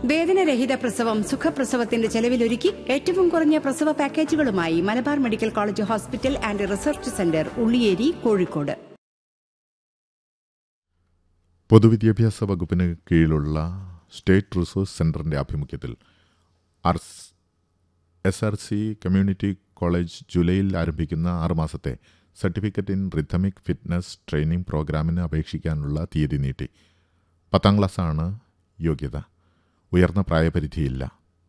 വേദനരഹിത പ്രസവം സുഖപ്രസവത്തിന്റെ ചെലവിലൊരുക്കി ഏറ്റവും കുറഞ്ഞ പ്രസവ പാക്കേജുകളുമായി Malabar medical college hospital and research centre Ulliyeri Kozhikode പൊതുവിദ്യാഭ്യാസ വകുപ്പിന് കീഴിലുള്ള സ്റ്റേറ്റ് റിസോഴ്സ് സെന്ററിന്റെ ആഭിമുഖ്യത്തിൽ S R C community college ജൂലൈയിൽ ആരംഭിക്കുന്ന ആറുമാസത്തെ certificate in rhythmic fitness training പ്രോഗ്രാമിന് അപേക്ഷിക്കാനുള്ള തീയതി നീട്ടി പത്താം ക്ലാസ്സാണ് യോഗ്യത ഉയർന്ന പ്രായപരിധിയില്ല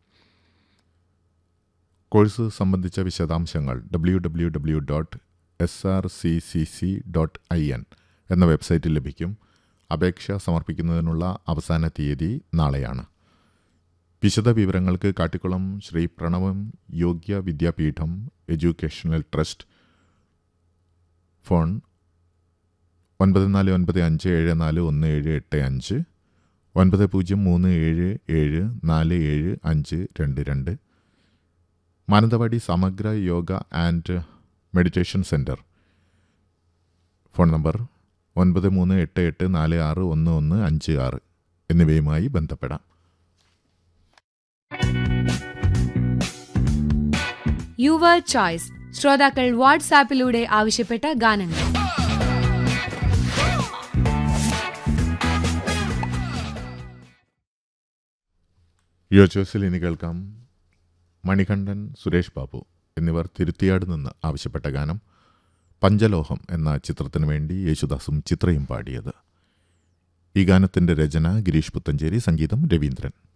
കോഴ്സ് സംബന്ധിച്ച വിശദാംശങ്ങൾ W W W dot S R C C C dot I N എന്ന വെബ്സൈറ്റിൽ ലഭിക്കും അപേക്ഷ സമർപ്പിക്കുന്നതിനുള്ള അവസാന തീയതി നാളെയാണ് വിശദ വിവരങ്ങൾക്ക് Kattikulam Sri Pranavam Yogya Vidyapeetham educational trust phone ഒൻപത് നാല് ഒൻപത് അഞ്ച് ഏഴ് നാല് ഒന്ന് ഏഴ് എട്ട് അഞ്ച് ഒൻപത് പൂജ്യം മൂന്ന് ഏഴ് ഏഴ് നാല് ഏഴ് അഞ്ച് രണ്ട് രണ്ട് Mananthavady Samagra Yoga and meditation centre phone number ഒൻപത് മൂന്ന് എട്ട് എട്ട് നാല് ആറ് ഒന്ന് ഒന്ന് അഞ്ച് ആറ് എന്നിവയുമായി ബന്ധപ്പെടാം യുവർ ചോയ്സ് ശ്രോതാക്കൾ വാട്സാപ്പിലൂടെ ആവശ്യപ്പെട്ട ഗാനങ്ങൾ യോജോസിൽ ഇനി കേൾക്കാം മണികണ്ഠൻ സുരേഷ് ബാബു എന്നിവർ തിരുത്തിയാട് നിന്ന് ആവശ്യപ്പെട്ട ഗാനം പഞ്ചലോഹം എന്ന ചിത്രത്തിനു വേണ്ടി യേശുദാസും ചിത്രയും പാടിയത് ഈ ഗാനത്തിന്റെ രചന ഗിരീഷ് പുത്തഞ്ചേരി സംഗീതം രവീന്ദ്രൻ